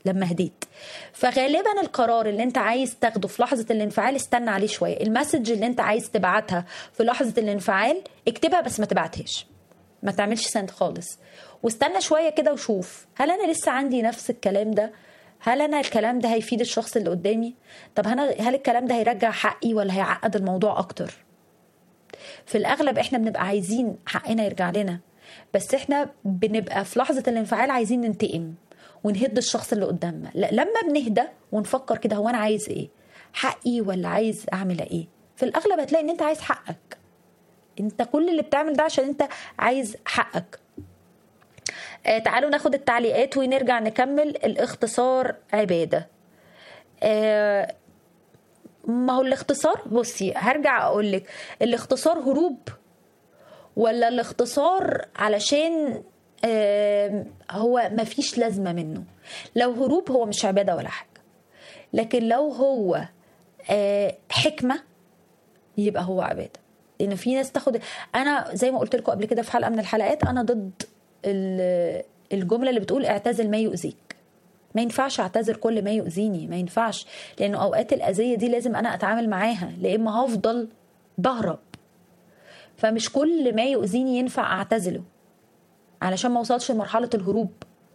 لما هديت فغالبا القرار اللي انت عايز تاخده في لحظه الانفعال استنى عليه شويه المسج اللي انت عايز تبعتها في لحظه الانفعال اكتبها بس ما تبعتهاش ما تعملش سند خالص واستنى شويه كده وشوف هل انا لسه عندي نفس الكلام ده هل انا الكلام ده هيفيد الشخص اللي قدامي طب انا هل الكلام ده هيرجع حقي ولا هيعقد الموضوع اكتر في الاغلب احنا بنبقى عايزين حقنا يرجع لنا بس احنا بنبقى في لحظه الانفعال عايزين ننتقم ونهد الشخص اللي قدامنا لا لما بنهدى ونفكر كده هو انا عايز ايه حقي ولا عايز اعمل ايه في الاغلب هتلاقي ان انت عايز حقك انت كل اللي بتعمل ده عشان انت عايز حقك آه تعالوا ناخد التعليقات ونرجع نكمل الاختصار عبادة آه ما هو الاختصار بصي هرجع اقول لك الاختصار هروب ولا الاختصار علشان آه هو ما فيش لازمة منه لو هروب هو مش عبادة ولا حاجة لكن لو هو آه حكمة يبقى هو عبادة لأن في ناس تاخد أنا زي ما قلت لكم قبل كده في حلقة من الحلقات أنا ضد الجمله اللي بتقول اعتزل ما يؤذيك ما ينفعش اعتذر كل ما يؤذيني ما ينفعش لانه اوقات الاذيه دي لازم انا اتعامل معاها لا اما هفضل بهرب فمش كل ما يؤذيني ينفع اعتزله علشان ما اوصلش لمرحله الهروب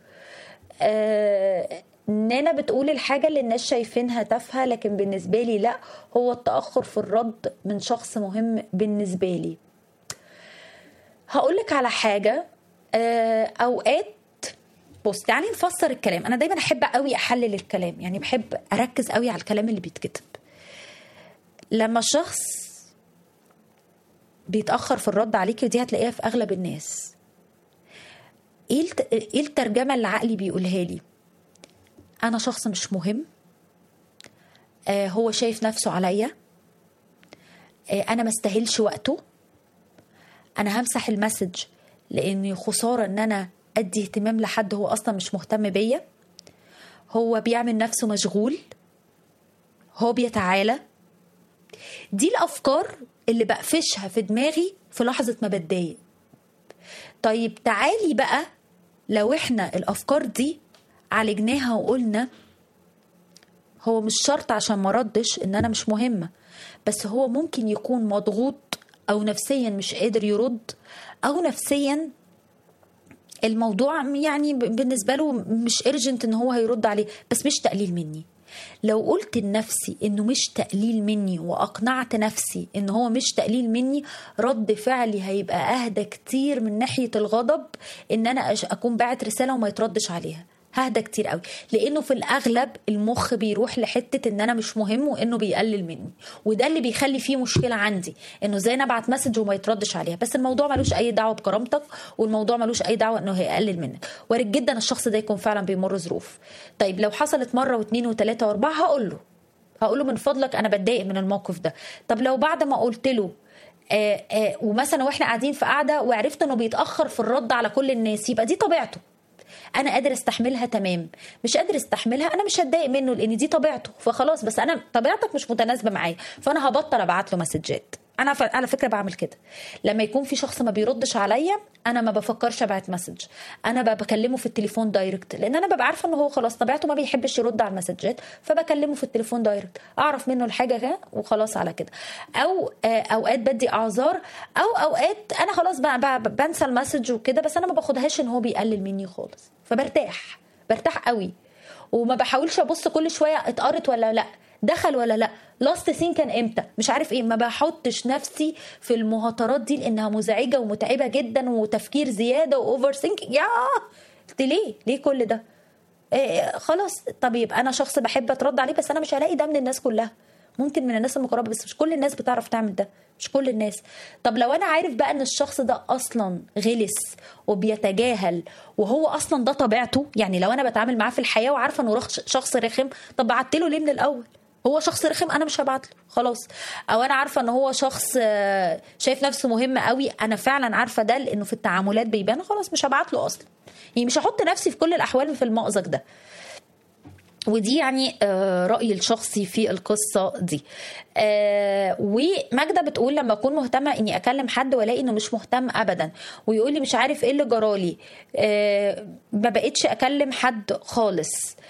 آه نانا بتقول الحاجة اللي الناس شايفينها تافهة لكن بالنسبة لي لا هو التأخر في الرد من شخص مهم بالنسبة لي هقولك على حاجة اوقات بص تعالي نفسر الكلام انا دايما احب قوي احلل الكلام يعني بحب اركز قوي على الكلام اللي بيتكتب لما الشخص بيتاخر في الرد عليكي ودي هتلاقيها في اغلب الناس ايه ايه الترجمه اللي عقلي بيقولها لي انا شخص مش مهم آه هو شايف نفسه عليا آه انا ما استاهلش وقته انا همسح المسج لاني خساره ان انا ادي اهتمام لحد هو اصلا مش مهتم بيا هو بيعمل نفسه مشغول هو بيتعالى دي الافكار اللي بقفشها في دماغي في لحظه ما بتضايق طيب تعالي بقى لو احنا الافكار دي عالجناها وقلنا هو مش شرط عشان ما ردش ان انا مش مهمه بس هو ممكن يكون مضغوط او نفسيا مش قادر يرد او نفسيا الموضوع يعني بالنسبه له مش ارجنت ان هو هيرد عليه بس مش تقليل مني لو قلت لنفسي انه مش تقليل مني واقنعت نفسي ان هو مش تقليل مني رد فعلي هيبقى اهدى كتير من ناحيه الغضب ان انا اكون باعت رساله وما يتردش عليها ههدى كتير قوي لانه في الاغلب المخ بيروح لحته ان انا مش مهم وانه بيقلل مني وده اللي بيخلي فيه مشكله عندي انه ازاي انا ابعت مسج وما يتردش عليها بس الموضوع ملوش اي دعوه بكرامتك والموضوع ملوش اي دعوه انه هيقلل منك وارد جدا الشخص ده يكون فعلا بيمر ظروف طيب لو حصلت مره واثنين وثلاثه واربعه هقول له هقول له من فضلك انا بتضايق من الموقف ده طب لو بعد ما قلت له آآ آآ ومثلا واحنا قاعدين في قعده وعرفت انه بيتاخر في الرد على كل الناس يبقى دي طبيعته انا قادر استحملها تمام مش قادر استحملها انا مش هتضايق منه لان دي طبيعته فخلاص بس انا طبيعتك مش متناسبه معايا فانا هبطل ابعت له مسجات انا على فكره بعمل كده لما يكون في شخص ما بيردش عليا انا ما بفكرش ابعت مسج انا بكلمه في التليفون دايركت لان انا ببقى عارفه ان هو خلاص طبيعته ما بيحبش يرد على المسجات فبكلمه في التليفون دايركت اعرف منه الحاجه وخلاص على كده او اوقات بدي اعذار او اوقات انا خلاص بقى, بقى بنسى المسج وكده بس انا ما باخدهاش ان هو بيقلل مني خالص فبرتاح برتاح قوي وما بحاولش ابص كل شويه اتقرت ولا لا دخل ولا لا لاست سين كان امتى مش عارف ايه ما بحطش نفسي في المهاترات دي لانها مزعجه ومتعبه جدا وتفكير زياده واوفر ثينكينج يا قلت ليه ليه كل ده إيه خلاص طب يبقى انا شخص بحب اترد عليه بس انا مش هلاقي ده من الناس كلها ممكن من الناس المقربه بس مش كل الناس بتعرف تعمل ده مش كل الناس طب لو انا عارف بقى ان الشخص ده اصلا غلس وبيتجاهل وهو اصلا ده طبيعته يعني لو انا بتعامل معاه في الحياه وعارفه انه شخص رخم طب بعت له ليه من الاول هو شخص رخم انا مش هبعت له خلاص او انا عارفه ان هو شخص شايف نفسه مهم قوي انا فعلا عارفه ده لانه في التعاملات بيبان خلاص مش هبعت له اصلا يعني مش هحط نفسي في كل الاحوال في المأزق ده ودي يعني رأيي الشخصي في القصة دي وماجدة بتقول لما أكون مهتمة إني أكلم حد وألاقي إنه مش مهتم أبدا ويقول لي مش عارف إيه اللي جرالي ما بقتش أكلم حد خالص